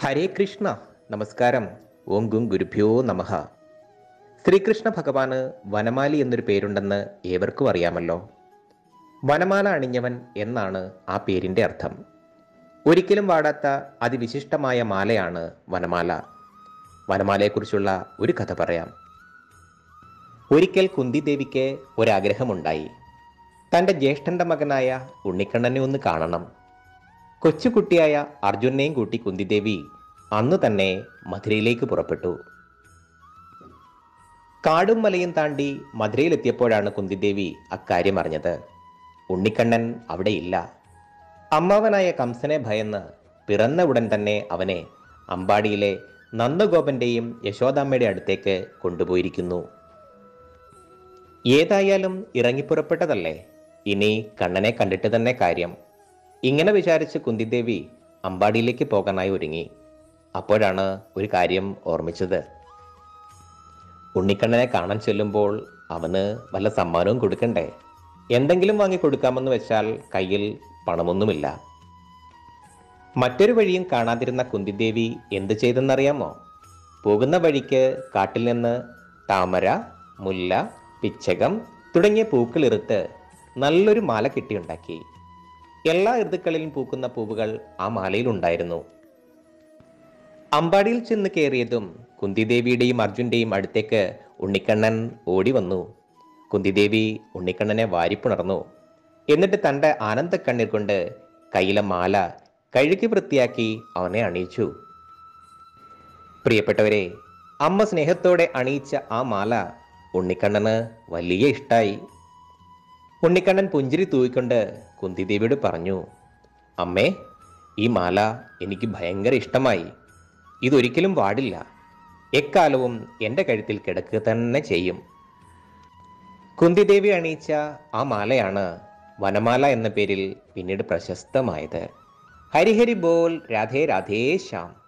ഹരേ കൃഷ്ണ നമസ്കാരം ഓം ഗും ഗുരുഭ്യോ നമഃ ശ്രീകൃഷ്ണ ഭഗവാന് വനമാലി എന്നൊരു പേരുണ്ടെന്ന് ഏവർക്കും അറിയാമല്ലോ വനമാല അണിഞ്ഞവൻ എന്നാണ് ആ പേരിൻ്റെ അർത്ഥം ഒരിക്കലും വാടാത്ത അതിവിശിഷ്ടമായ മാലയാണ് വനമാല വനമാലയെക്കുറിച്ചുള്ള ഒരു കഥ പറയാം ഒരിക്കൽ കുന്തി ദേവിക്ക് ഒരാഗ്രഹമുണ്ടായി തൻ്റെ ജ്യേഷ്ഠന്റെ മകനായ ഉണ്ണിക്കണ്ണനെ ഒന്ന് കാണണം കൊച്ചുകുട്ടിയായ അർജുനെയും കൂട്ടി കുന്തിദേവി അന്ന് തന്നെ മധുരയിലേക്ക് പുറപ്പെട്ടു കാടും മലയും താണ്ടി മധുരയിലെത്തിയപ്പോഴാണ് കുന്തിദേവി അക്കാര്യം അറിഞ്ഞത് ഉണ്ണിക്കണ്ണൻ അവിടെയില്ല അമ്മാവനായ കംസനെ ഭയന്ന് പിറന്ന ഉടൻ തന്നെ അവനെ അമ്പാടിയിലെ നന്ദഗോപന്റെയും യശോദാമ്മയുടെ അടുത്തേക്ക് കൊണ്ടുപോയിരിക്കുന്നു ഏതായാലും ഇറങ്ങിപ്പുറപ്പെട്ടതല്ലേ ഇനി കണ്ണനെ കണ്ടിട്ട് തന്നെ കാര്യം ഇങ്ങനെ വിചാരിച്ച് കുന്തിദേവി അമ്പാടിയിലേക്ക് പോകാനായി ഒരുങ്ങി അപ്പോഴാണ് ഒരു കാര്യം ഓർമ്മിച്ചത് ഉണ്ണിക്കണ്ണനെ കാണാൻ ചെല്ലുമ്പോൾ അവന് വല്ല സമ്മാനവും കൊടുക്കണ്ടേ എന്തെങ്കിലും വാങ്ങി കൊടുക്കാമെന്ന് വെച്ചാൽ കയ്യിൽ പണമൊന്നുമില്ല മറ്റൊരു വഴിയും കാണാതിരുന്ന കുന്തിദേവി എന്തു ചെയ്തെന്നറിയാമോ പോകുന്ന വഴിക്ക് കാട്ടിൽ നിന്ന് താമര മുല്ല പിച്ചകം തുടങ്ങിയ പൂക്കളിറുത്ത് നല്ലൊരു മാല കെട്ടിയുണ്ടാക്കി എല്ലാ ഋതുക്കളിലും പൂക്കുന്ന പൂവുകൾ ആ മാലയിൽ ഉണ്ടായിരുന്നു അമ്പാടിയിൽ ചെന്ന് കയറിയതും കുന്തിദേവിയുടെയും അർജുന്റെയും അടുത്തേക്ക് ഉണ്ണിക്കണ്ണൻ ഓടി വന്നു കുന്തിദേവി ഉണ്ണിക്കണ്ണനെ വാരിപ്പുണർന്നു എന്നിട്ട് തൻ്റെ ആനന്ദ കണ്ണീർ കൊണ്ട് കയ്യിലെ മാല കഴുകി വൃത്തിയാക്കി അവനെ അണിയിച്ചു പ്രിയപ്പെട്ടവരെ അമ്മ സ്നേഹത്തോടെ അണിയിച്ച ആ മാല ഉണ്ണിക്കണ്ണന് വലിയ ഇഷ്ടായി ഉണ്ണിക്കണ്ണൻ പുഞ്ചിരി തൂയിക്കൊണ്ട് കുന്തിദേവിയോട് പറഞ്ഞു അമ്മേ ഈ മാല എനിക്ക് ഭയങ്കര ഇഷ്ടമായി ഇതൊരിക്കലും വാടില്ല എക്കാലവും എൻ്റെ കഴുത്തിൽ കിടക്കുക തന്നെ ചെയ്യും കുന്തിദേവി അണിയിച്ച ആ മാലയാണ് വനമാല എന്ന പേരിൽ പിന്നീട് പ്രശസ്തമായത് ഹരിഹരി ബോൽ രാധേ രാധേ ശ്യാം